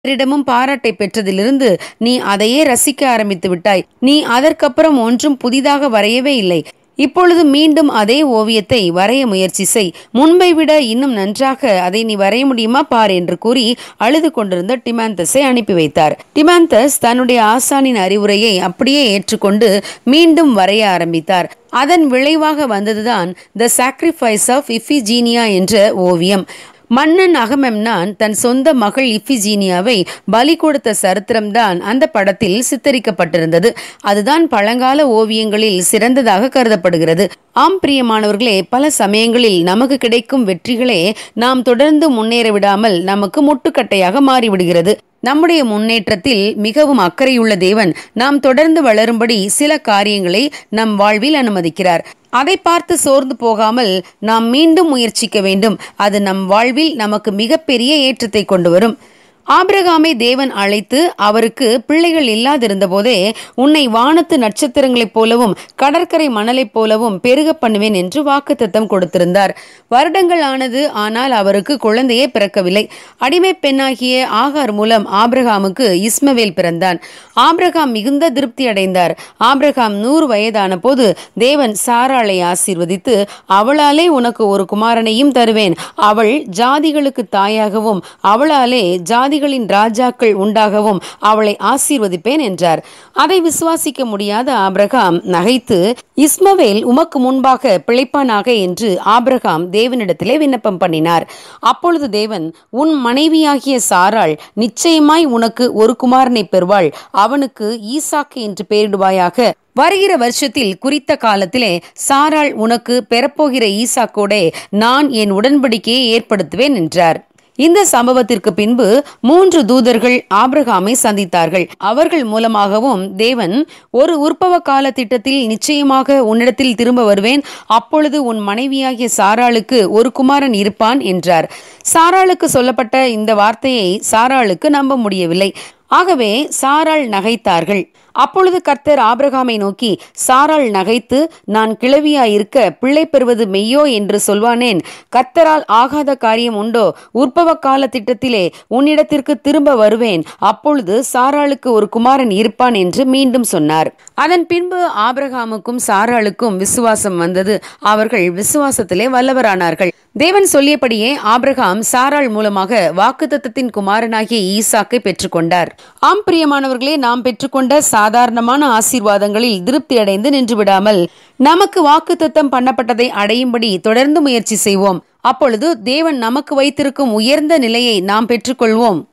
அனைவரிடமும் பாராட்டை பெற்றதிலிருந்து நீ அதையே ரசிக்க ஆரம்பித்து விட்டாய் நீ அதற்கப்புறம் ஒன்றும் புதிதாக வரையவே இல்லை இப்பொழுது மீண்டும் அதே ஓவியத்தை வரைய முயற்சி செய் முன்பை விட இன்னும் நன்றாக அதை நீ வரைய முடியுமா பார் என்று கூறி அழுது கொண்டிருந்த டிமாந்தஸை அனுப்பி வைத்தார் டிமாந்தஸ் தன்னுடைய ஆசானின் அறிவுரையை அப்படியே ஏற்றுக்கொண்டு மீண்டும் வரைய ஆரம்பித்தார் அதன் விளைவாக வந்ததுதான் த சாக்ரிஃபைஸ் ஆஃப் இஃபிஜீனியா என்ற ஓவியம் மன்னன் அகமெம்னான் தன் சொந்த மகள் இஃபிஜீனியாவை பலி கொடுத்த சரித்திரம்தான் அந்த படத்தில் சித்தரிக்கப்பட்டிருந்தது அதுதான் பழங்கால ஓவியங்களில் சிறந்ததாக கருதப்படுகிறது ஆம் பிரியமானவர்களே பல சமயங்களில் நமக்கு கிடைக்கும் வெற்றிகளே நாம் தொடர்ந்து முன்னேற விடாமல் நமக்கு முட்டுக்கட்டையாக மாறிவிடுகிறது நம்முடைய முன்னேற்றத்தில் மிகவும் அக்கறையுள்ள தேவன் நாம் தொடர்ந்து வளரும்படி சில காரியங்களை நம் வாழ்வில் அனுமதிக்கிறார் அதை பார்த்து சோர்ந்து போகாமல் நாம் மீண்டும் முயற்சிக்க வேண்டும் அது நம் வாழ்வில் நமக்கு மிகப்பெரிய ஏற்றத்தை கொண்டு வரும் ஆபிரகாமை தேவன் அழைத்து அவருக்கு பிள்ளைகள் இல்லாதிருந்த போதே உன்னை வானத்து நட்சத்திரங்களைப் போலவும் கடற்கரை மணலைப் போலவும் பெருக பண்ணுவேன் என்று வாக்குத்தத்தம் கொடுத்திருந்தார் வருடங்கள் ஆனது ஆனால் அவருக்கு குழந்தையே பிறக்கவில்லை அடிமை பெண்ணாகிய ஆகார் மூலம் ஆபிரகாமுக்கு இஸ்மவேல் பிறந்தான் ஆபிரகாம் மிகுந்த திருப்தி அடைந்தார் ஆபிரகாம் நூறு வயதான போது தேவன் சாராளை ஆசீர்வதித்து அவளாலே உனக்கு ஒரு குமாரனையும் தருவேன் அவள் ஜாதிகளுக்கு தாயாகவும் அவளாலே ஜாதிகளின் ராஜாக்கள் உண்டாகவும் அவளை ஆசீர்வதிப்பேன் என்றார் அதை விசுவாசிக்க முடியாத ஆபிரகாம் நகைத்து இஸ்மவேல் உமக்கு முன்பாக பிழைப்பானாக என்று ஆபிரகாம் தேவனிடத்திலே விண்ணப்பம் பண்ணினார் அப்பொழுது தேவன் உன் மனைவியாகிய சாராள் நிச்சயமாய் உனக்கு ஒரு குமாரனை பெறுவாள் அவனுக்கு ஈசாக்கு என்று பெயரிடுவாயாக வருகிற வருஷத்தில் குறித்த காலத்திலே சாராள் உனக்கு பெறப்போகிற ஈசாக்கோடே நான் என் உடன்படிக்கையை ஏற்படுத்துவேன் என்றார் இந்த சம்பவத்திற்கு பின்பு மூன்று தூதர்கள் ஆபிரகாமை சந்தித்தார்கள் அவர்கள் மூலமாகவும் தேவன் ஒரு உற்பவ கால திட்டத்தில் நிச்சயமாக உன்னிடத்தில் திரும்ப வருவேன் அப்பொழுது உன் மனைவியாகிய சாராளுக்கு ஒரு குமாரன் இருப்பான் என்றார் சாராளுக்கு சொல்லப்பட்ட இந்த வார்த்தையை சாராளுக்கு நம்ப முடியவில்லை ஆகவே சாராள் நகைத்தார்கள் அப்பொழுது கர்த்தர் ஆபிரகாமை நோக்கி சாராள் நகைத்து நான் கிழவியாயிருக்க பிள்ளை பெறுவது மெய்யோ என்று சொல்வானேன் கர்த்தரால் ஆகாத காரியம் உண்டோ உற்பவ கால திட்டத்திலே உன்னிடத்திற்கு திரும்ப வருவேன் அப்பொழுது சாராளுக்கு ஒரு குமாரன் இருப்பான் என்று மீண்டும் சொன்னார் அதன் பின்பு ஆபிரகாமுக்கும் சாராளுக்கும் விசுவாசம் வந்தது அவர்கள் விசுவாசத்திலே வல்லவரானார்கள் தேவன் சொல்லியபடியே ஆபிரகாம் சாராள் மூலமாக வாக்குத்தத்தத்தின் குமாரனாகிய ஈசாக்கை பெற்றுக்கொண்டார் ஆம் பிரியமானவர்களே நாம் பெற்றுக்கொண்ட சாதாரணமான ஆசீர்வாதங்களில் திருப்தி அடைந்து நின்று விடாமல் நமக்கு வாக்குத்தத்தம் பண்ணப்பட்டதை அடையும்படி தொடர்ந்து முயற்சி செய்வோம் அப்பொழுது தேவன் நமக்கு வைத்திருக்கும் உயர்ந்த நிலையை நாம் பெற்றுக்கொள்வோம்